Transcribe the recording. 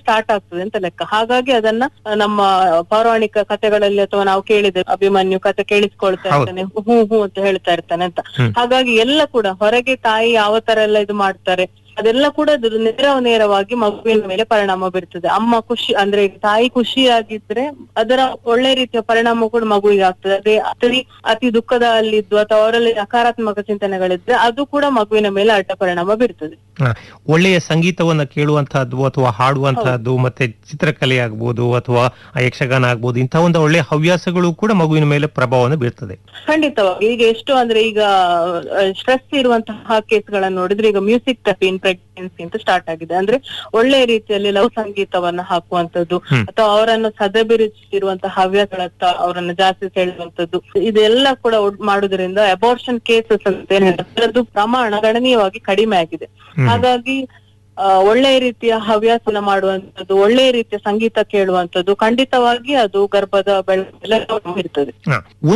Start ಆಗ್ತದೆ ಅಂತ ಲೆಕ್ಕ ಹಾಗಾಗಿ ಅದನ್ನ ಆ, ನಮ್ಮ ಪೌರಾಣಿಕ ಕಥೆಗಳಲ್ಲಿ ಅಥವಾ ನಾವು ಕೇಳಿದ ಅಭಿಮನ್ಯು ಕಥೆ ಕೇಳಿಸ್ಕೊಳ್ತಾ ಹೌದು. ಇರ್ತಾನೆ ಹೂ ಹೂ ಅಂತ ಹೇಳ್ತಾ ಇರ್ತಾನೆ ಅಂತ ಹ್ಮ್. ಹಾಗಾಗಿ ಎಲ್ಲ ಕೂಡ ಹೊರಗೆ ತಾಯಿ ಯಾವ ತರ ಎಲ್ಲ ಇದು ಮಾಡ್ತಾರೆ ಅದೆಲ್ಲ ಕೂಡ ಅದು ನೇರ ನೇರವಾಗಿ ಮಗುವಿನ ಮೇಲೆ ಪರಿಣಾಮ ಬೀರ್ತದೆ ಅಮ್ಮ ಖುಷಿ ಅಂದ್ರೆ ತಾಯಿ ಖುಷಿಯಾಗಿದ್ರೆ ಅದರ ಒಳ್ಳೆ ರೀತಿಯ ಪರಿಣಾಮ ಕೂಡ ಮಗುವಿಗೆ ಆಗ್ತದೆ ಅದೇ ಅತಿ ಅತಿ ದುಃಖದಲ್ಲಿದ್ದು ಅಥವಾ ಅವರಲ್ಲಿ ನಕಾರಾತ್ಮಕ ಚಿಂತನೆಗಳಿದ್ರೆ ಅದು ಕೂಡ ಮಗುವಿನ ಮೇಲೆ ಅಡ್ಡ ಪರಿಣಾಮ ಬೀರ್ತದೆ ಹ. ಒಳ್ಳೆಯ ಸಂಗೀತವನ್ನ ಕೇಳುವಂತಹದ್ದು ಅಥವಾ ಹಾಡುವಂತಹದ್ದು ಮತ್ತೆ ಚಿತ್ರಕಲೆ ಆಗ್ಬೋದು ಅಥವಾ ಯಕ್ಷಗಾನ ಆಗ್ಬೋದು ಇಂತಹ ಒಂದು ಒಳ್ಳೆಯ ಹವ್ಯಾಸಗಳು ಕೂಡ ಮಗುವಿನ ಮೇಲೆ ಪ್ರಭಾವವನ್ನು ಬೀರ್ತದೆ ಖಂಡಿತವಾಗಿ ಈಗ ಎಷ್ಟು ಅಂದ್ರೆ ಈಗ ಸ್ಟ್ರೆಸ್ ಇರುವಂತಹ ಕೇಸ್ಗಳನ್ನ ನೋಡಿದ್ರೆ ಈಗ ಮ್ಯೂಸಿಕ್ ಥೆರಪಿ ಇನ್ ಪ್ರೆಗ್ನೆನ್ಸಿ ಅಂತ ಸ್ಟಾರ್ಟ್ ಆಗಿದೆ ಅಂದ್ರೆ ಒಳ್ಳೆ ರೀತಿಯಲ್ಲಿ ಲವ್ ಸಂಗೀತವನ್ನ ಹಾಕುವಂತದ್ದು ಹ್ಮ್. ಅಥವಾ ಅವರನ್ನು ಸದಭಿರುಚಿರುವಂತಹ ಹವ್ಯಾಸಗಳತ್ತ ಅವರನ್ನು ಜಾಸ್ತಿ ಸೆಳೆಯುವಂತದ್ದು ಇದೆಲ್ಲ ಕೂಡ ಒಡ್- ಮಾಡುವುದರಿಂದ ಅಬೋರ್ಷನ್ ಕೇಸಸ್ ಅಂತ ಏನ್ ಹೇಳ್ತಾರೆ, ಅದರದ್ದು ಪ್ರಮಾಣ ಗಣನೀಯವಾಗಿ ಕಡಿಮೆ ಆಗಿದೆ ಹ್ಮ್. ಹಾಗಾಗಿ ಆ, ಒಳ್ಳೆಯ ರೀತಿಯ ಹವ್ಯಾಸನ ಮಾಡುವಂತದ್ದು ಒಳ್ಳೆಯ ರೀತಿಯ ಸಂಗೀತ ಕೇಳುವಂತದ್ದು ಖಂಡಿತವಾಗಿ ಅದು ಗರ್ಭದ ಬೆಳವಣಿಗೆ ಇರ್ತದೆ ಹ.